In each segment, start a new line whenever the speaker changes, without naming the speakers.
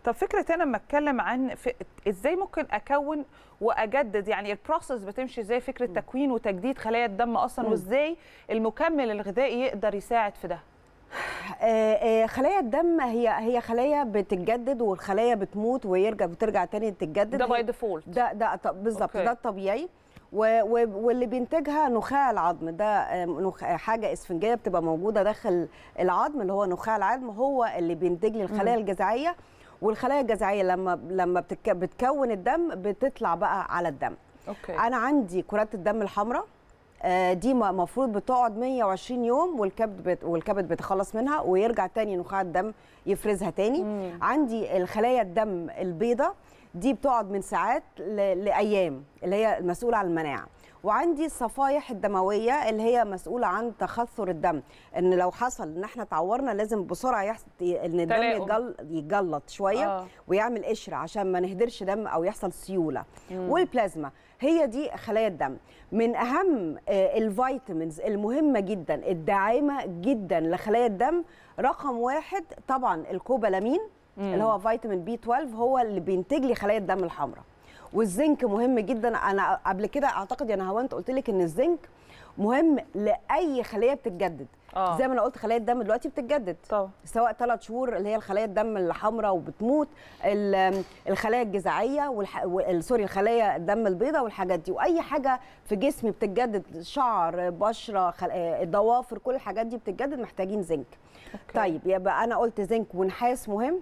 طب فكره انا لما اتكلم عن ف... ازاي ممكن اكون واجدد يعني البروسيس بتمشي ازاي فكره تكوين وتجديد خلايا الدم اصلا
مم.
وازاي المكمل الغذائي يقدر يساعد في ده
آه، آه، خلايا الدم هي هي خلايا بتتجدد والخلايا بتموت ويرجع بترجع تاني تتجدد
ده باي
هي-
ديفولت
ده ده ط- بالظبط
أوكي.
ده الطبيعي و- و- واللي بينتجها نخاع العظم ده آه، نخ- حاجه اسفنجيه بتبقى موجوده داخل العظم اللي هو نخاع العظم هو اللي بينتج لي الخلايا الجذعيه والخلايا الجذعيه لما لما بتك- بتكون الدم بتطلع بقى على الدم
اوكي
انا عندي كرات الدم الحمراء آه، دي المفروض بتقعد 120 يوم والكبد بت... والكبد بيتخلص منها ويرجع تاني نخاع الدم يفرزها تاني
مم.
عندي الخلايا الدم البيضاء دي بتقعد من ساعات ل... لايام اللي هي المسؤوله عن المناعه وعندي الصفائح الدمويه اللي هي مسؤوله عن تخثر الدم ان لو حصل ان احنا تعورنا لازم بسرعه يحصل ان الدم
تلاؤم.
يتجل... يتجلط شويه
آه.
ويعمل قشره عشان ما نهدرش دم او يحصل سيوله
مم.
والبلازما هي دي خلايا الدم من اهم آه، الفيتامينز المهمه جدا الداعمه جدا لخلايا الدم رقم واحد طبعا الكوبالامين
مم.
اللي هو فيتامين بي 12 هو اللي بينتج لي خلايا الدم الحمراء والزنك مهم جدا انا قبل كده اعتقد يا نهاوند قلت لك ان الزنك مهم لاي خليه بتتجدد
آه.
زي ما انا قلت خلايا الدم دلوقتي بتتجدد
طبعا
سواء ثلاث شهور اللي هي الخلايا الدم الحمراء وبتموت ال- الخلايا الجذعيه والح... وال- سوري الخلايا الدم البيضاء والحاجات دي واي حاجه في جسمي بتتجدد شعر بشره خل... آه، ضوافر كل الحاجات دي بتتجدد محتاجين زنك
أوكي.
طيب يبقى انا قلت زنك ونحاس مهم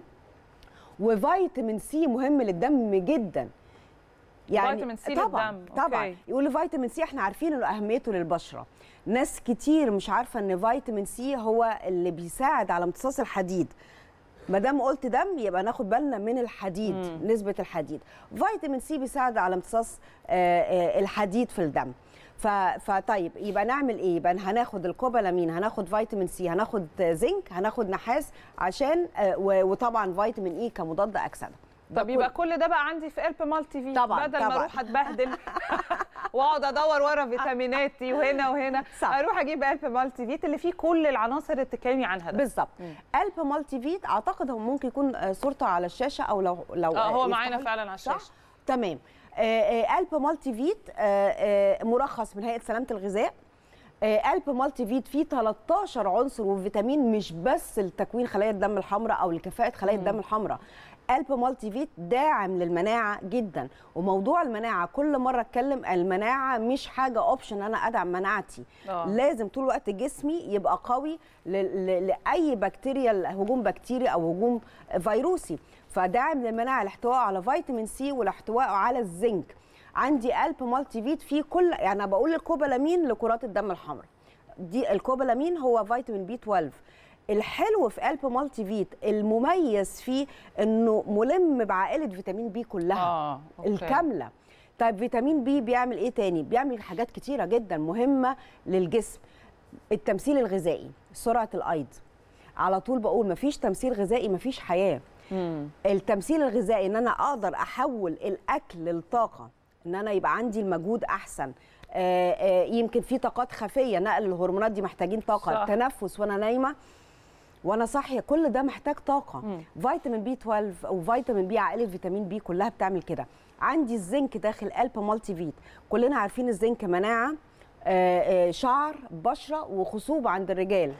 وفيتامين سي مهم للدم جدا
فيتامين سي
طبعا
للدم،
طبعا
أوكي.
يقول لي فيتامين سي احنا عارفين انه اهميته للبشره ناس كتير مش عارفه ان فيتامين سي هو اللي بيساعد على امتصاص الحديد ما دام قلت دم يبقى ناخد بالنا من الحديد
مم.
نسبه الحديد فيتامين سي بيساعد على امتصاص آه، آه، الحديد في الدم ف... فطيب يبقى نعمل ايه يبقى هناخد الكوبالامين هناخد فيتامين سي هناخد زنك هناخد نحاس عشان آه، و- وطبعا فيتامين اي كمضاد اكسده ده
طب
كل-
يبقى كل ده بقى عندي في قلب مالتي في
طبعاً،
بدل ما
طبعاً.
اروح اتبهدل واقعد ادور ورا فيتاميناتي وهنا وهنا
صح.
اروح اجيب قلب مالتي فيت اللي فيه كل العناصر اللي بتتكلمي عنها ده
بالظبط
مم.
قلب مالتي فيت اعتقد هو ممكن يكون آه، صورته على الشاشه او لو لو
اه هو
يفتحوا
معانا
لي.
فعلا على
صح؟
الشاشه
تمام آه، آه، قلب مالتي فيت آه، آه، مرخص من هيئه سلامه الغذاء آه، قلب مالتي فيت فيه 13 عنصر وفيتامين مش بس لتكوين خلايا الدم الحمراء او لكفاءه خلايا الدم الحمراء قلب مالتي فيت داعم للمناعه جدا وموضوع المناعه كل مره اتكلم المناعه مش حاجه اوبشن انا ادعم مناعتي
آه.
لازم طول الوقت جسمي يبقى قوي ل- ل- لاي بكتيريا هجوم بكتيري او هجوم فيروسي فداعم للمناعه الاحتواء على فيتامين سي والاحتواء على الزنك عندي قلب مالتي فيت فيه كل يعني أنا بقول الكوبالامين لكرات الدم الحمراء دي الكوبالامين هو فيتامين بي 12 الحلو في قلب مالتي فيت المميز فيه انه ملم بعائله فيتامين بي كلها
اه أوكي.
الكامله طيب فيتامين بي بيعمل ايه تاني بيعمل حاجات كتيره جدا مهمه للجسم التمثيل الغذائي سرعه الايض على طول بقول مفيش تمثيل غذائي مفيش حياه
مم.
التمثيل الغذائي ان انا اقدر احول الاكل للطاقه ان انا يبقى عندي المجهود احسن آه، آه، يمكن في طاقات خفيه نقل الهرمونات دي محتاجين طاقه
صح.
التنفس وانا نايمه وانا صاحيه كل ده محتاج طاقه
مم.
فيتامين بي 12 وفيتامين بي عائله فيتامين بي كلها بتعمل كده عندي الزنك داخل قلب مالتي فيت كلنا عارفين الزنك مناعه آه، آه، شعر بشره وخصوبه عند الرجال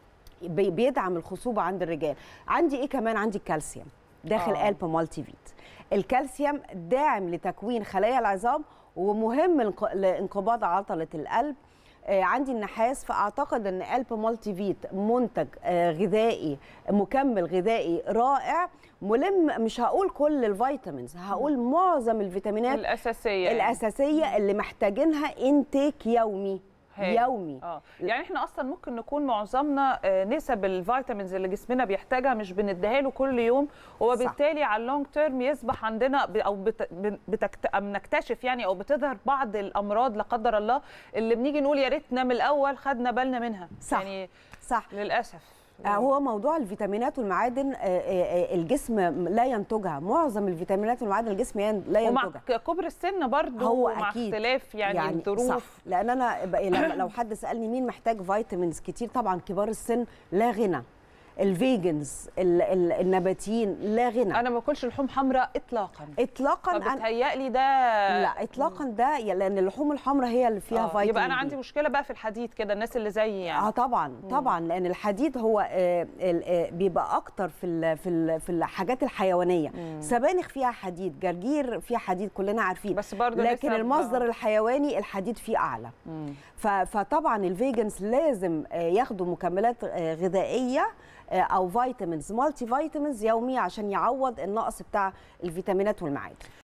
بي- بيدعم الخصوبه عند الرجال عندي ايه كمان عندي الكالسيوم داخل
آه.
قلب مالتي فيت الكالسيوم داعم لتكوين خلايا العظام ومهم لانق- لانقباض عضله القلب آه، عندي النحاس فاعتقد ان قلب مالتي فيت منتج آه، غذائي مكمل غذائي رائع ملم مش هقول كل الفيتامينز هقول معظم الفيتامينات
الاساسيه يعني.
الاساسيه اللي محتاجينها انتيك يومي
هاي.
يومي
اه يعني احنا اصلا ممكن نكون معظمنا آه، نسب الفيتامينز اللي جسمنا بيحتاجها مش بنديها له كل يوم وبالتالي على اللونج تيرم يصبح عندنا ب- او بت... بن- بتكت... أم نكتشف يعني او بتظهر بعض الامراض لا قدر الله اللي بنيجي نقول يا ريتنا من الاول خدنا بالنا منها
صح.
يعني
صح
للاسف
آه، هو موضوع الفيتامينات والمعادن آه، آه، آه، الجسم لا ينتجها معظم الفيتامينات والمعادن الجسم ين- لا
ومع
ينتجها
ك- كبر السن برضه
هو
مع
أكيد.
اختلاف يعني, يعني
صح
الظروف
لان انا ب- لما- لو حد سالني مين محتاج فيتامينز كتير طبعا كبار السن لا غنى الفيجنز ال- ال- النباتيين لا غنى
انا ما باكلش لحوم حمراء اطلاقا
اطلاقا أنا-
فبتهيألي ده
لا اطلاقا ده ي- لان اللحوم الحمراء هي اللي فيها
آه،
فيتامين
يبقى انا
بي.
عندي مشكله بقى في الحديد كده الناس اللي زيي يعني
اه طبعا طبعا لان الحديد هو آه، ال- آه، بيبقى اكتر في ال في ال في الحاجات الحيوانيه سبانخ فيها حديد جرجير فيها حديد كلنا عارفين
بس برضه
لكن
لسه
المصدر
ب-
الحيواني الحديد فيه اعلى
مم.
ف- فطبعا الفيجنز لازم آه، ياخدوا مكملات آه، غذائيه آه، او فيتامينز مالتي فيتامينز يومي عشان يعوض النقص بتاع الفيتامينات والمعادن